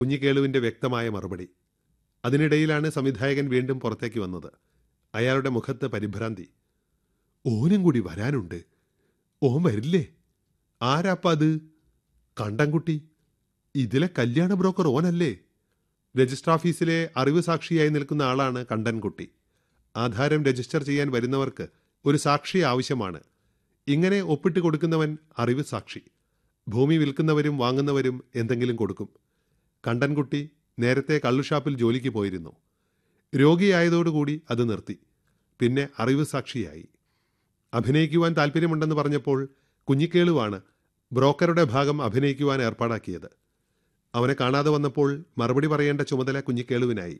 കുഞ്ഞിക്കേളുവിന്റെ വ്യക്തമായ മറുപടി അതിനിടയിലാണ് സംവിധായകൻ വീണ്ടും പുറത്തേക്ക് വന്നത് അയാളുടെ മുഖത്ത് പരിഭ്രാന്തി ഓനും കൂടി വരാനുണ്ട് ഓൻ വരില്ലേ ആരാപ്പ അത് കണ്ടൻകുട്ടി ഇതിലെ കല്യാണ ബ്രോക്കർ ഓനല്ലേ രജിസ്റ്റർ ഓഫീസിലെ അറിവ് സാക്ഷിയായി നിൽക്കുന്ന ആളാണ് കണ്ടൻകുട്ടി ആധാരം രജിസ്റ്റർ ചെയ്യാൻ വരുന്നവർക്ക് ഒരു സാക്ഷി ആവശ്യമാണ് ഇങ്ങനെ ഒപ്പിട്ട് കൊടുക്കുന്നവൻ അറിവ് സാക്ഷി ഭൂമി വിൽക്കുന്നവരും വാങ്ങുന്നവരും എന്തെങ്കിലും കൊടുക്കും കണ്ടൻകുട്ടി നേരത്തെ കള്ളുഷാപ്പിൽ ജോലിക്ക് പോയിരുന്നു രോഗിയായതോടുകൂടി അത് നിർത്തി പിന്നെ അറിവ് സാക്ഷിയായി അഭിനയിക്കുവാൻ താല്പര്യമുണ്ടെന്ന് പറഞ്ഞപ്പോൾ കുഞ്ഞിക്കേളുവാണ് ബ്രോക്കറുടെ ഭാഗം അഭിനയിക്കുവാൻ ഏർപ്പാടാക്കിയത് അവനെ കാണാതെ വന്നപ്പോൾ മറുപടി പറയേണ്ട ചുമതല കുഞ്ഞിക്കേളുവിനായി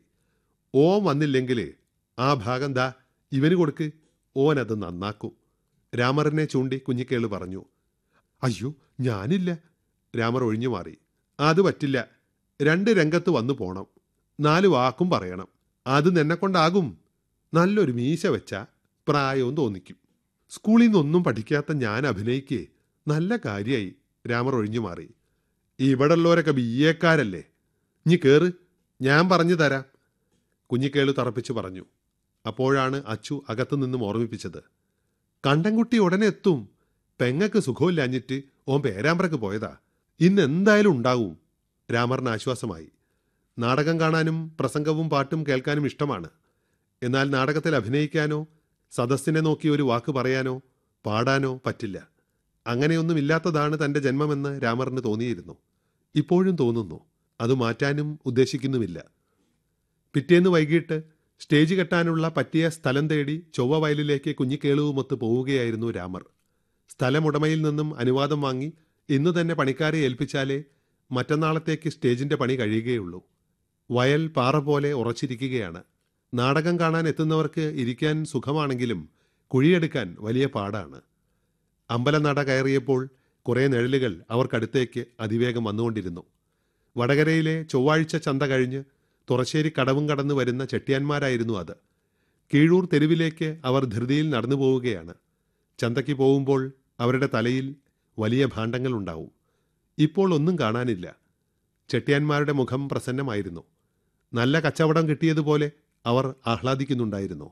ഓൻ വന്നില്ലെങ്കിൽ ആ ഭാഗം ദാ ഇവന് കൊടുക്ക് ഓൻ അത് നന്നാക്കും രാമറിനെ ചൂണ്ടി കുഞ്ഞിക്കേളു പറഞ്ഞു അയ്യോ ഞാനില്ല രാമർ ഒഴിഞ്ഞു മാറി അത് പറ്റില്ല രണ്ട് രംഗത്ത് വന്നു പോണം നാല് വാക്കും പറയണം അത് നിന്നെ കൊണ്ടാകും നല്ലൊരു മീശ വെച്ച പ്രായവും തോന്നിക്കും സ്കൂളിൽ നിന്നൊന്നും പഠിക്കാത്ത ഞാൻ അഭിനയിക്കേ നല്ല കാര്യമായി രാമർ ഒഴിഞ്ഞു മാറി ഇവിടെയുള്ളവരൊക്കെ ബി എക്കാരല്ലേ ഇനി കേറ് ഞാൻ പറഞ്ഞു തരാം കുഞ്ഞിക്കേളു തറപ്പിച്ചു പറഞ്ഞു അപ്പോഴാണ് അച്ചു അകത്തു നിന്നും ഓർമ്മിപ്പിച്ചത് കണ്ടൻകുട്ടി ഉടനെ എത്തും പെങ്ങക്ക് സുഖമില്ലാഞ്ഞിട്ട് ഓൻ പേരാമ്പ്രക്ക് പോയതാ ഇന്ന് എന്തായാലും ഉണ്ടാവും രാമറിന് ആശ്വാസമായി നാടകം കാണാനും പ്രസംഗവും പാട്ടും കേൾക്കാനും ഇഷ്ടമാണ് എന്നാൽ നാടകത്തിൽ അഭിനയിക്കാനോ സദസ്സിനെ നോക്കി ഒരു വാക്ക് പറയാനോ പാടാനോ പറ്റില്ല അങ്ങനെയൊന്നുമില്ലാത്തതാണ് തന്റെ ജന്മമെന്ന് രാമറിന് തോന്നിയിരുന്നു ഇപ്പോഴും തോന്നുന്നു അത് മാറ്റാനും ഉദ്ദേശിക്കുന്നുമില്ല പിറ്റേന്ന് വൈകിട്ട് സ്റ്റേജ് കെട്ടാനുള്ള പറ്റിയ സ്ഥലം തേടി ചൊവ്വ വയലിലേക്ക് കുഞ്ഞിക്കേളുവുമൊത്ത് പോവുകയായിരുന്നു രാമർ സ്ഥലമുടമയിൽ നിന്നും അനുവാദം വാങ്ങി ഇന്ന് തന്നെ പണിക്കാരെ ഏൽപ്പിച്ചാലേ മറ്റന്നാളത്തേക്ക് സ്റ്റേജിന്റെ പണി കഴിയുകയുള്ളൂ വയൽ പാറ പോലെ ഉറച്ചിരിക്കുകയാണ് നാടകം കാണാൻ എത്തുന്നവർക്ക് ഇരിക്കാൻ സുഖമാണെങ്കിലും കുഴിയെടുക്കാൻ വലിയ പാടാണ് അമ്പലനട കയറിയപ്പോൾ കുറേ നിഴലുകൾ അവർക്കടുത്തേക്ക് അതിവേഗം വന്നുകൊണ്ടിരുന്നു വടകരയിലെ ചൊവ്വാഴ്ച ചന്ത കഴിഞ്ഞ് തുറശ്ശേരി കടവും കടന്നു വരുന്ന ചെട്ടിയാന്മാരായിരുന്നു അത് കീഴൂർ തെരുവിലേക്ക് അവർ ധൃതിയിൽ നടന്നു പോവുകയാണ് ചന്തയ്ക്ക് പോകുമ്പോൾ അവരുടെ തലയിൽ വലിയ ഭാണ്ഡങ്ങൾ ഉണ്ടാവും ഇപ്പോൾ ഒന്നും കാണാനില്ല ചെട്ടിയാന്മാരുടെ മുഖം പ്രസന്നമായിരുന്നു നല്ല കച്ചവടം കിട്ടിയതുപോലെ അവർ ആഹ്ലാദിക്കുന്നുണ്ടായിരുന്നു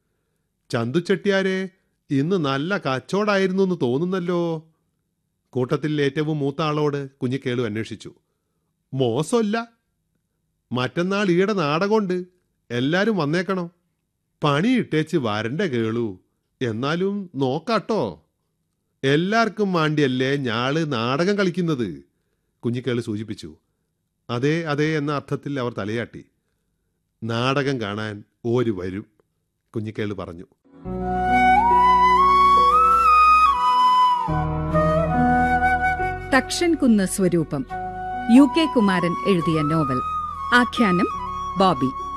ചന്തു ചെട്ടിയാരെ ഇന്ന് നല്ല കച്ചവടായിരുന്നു എന്ന് തോന്നുന്നല്ലോ കൂട്ടത്തിൽ ഏറ്റവും മൂത്ത ആളോട് കുഞ്ഞിക്കേളു അന്വേഷിച്ചു മോശമല്ല മറ്റന്നാൾ ഈടെ നാടകമുണ്ട് എല്ലാരും വന്നേക്കണം പണി ഇട്ടേച്ച് വരണ്ട കേളു എന്നാലും നോക്കാട്ടോ എല്ലാവർക്കും വേണ്ടിയല്ലേ ഞാള് നാടകം കളിക്കുന്നത് കുഞ്ഞിക്കേള് സൂചിപ്പിച്ചു അതെ അതെ എന്ന അർത്ഥത്തിൽ അവർ തലയാട്ടി നാടകം കാണാൻ ഓര് വരും കുഞ്ഞിക്കേള് പറഞ്ഞു തക്ഷൻ കുന്ന് സ്വരൂപം യു കെ കുമാരൻ എഴുതിയ നോവൽ ആഖ്യാനം ബോബി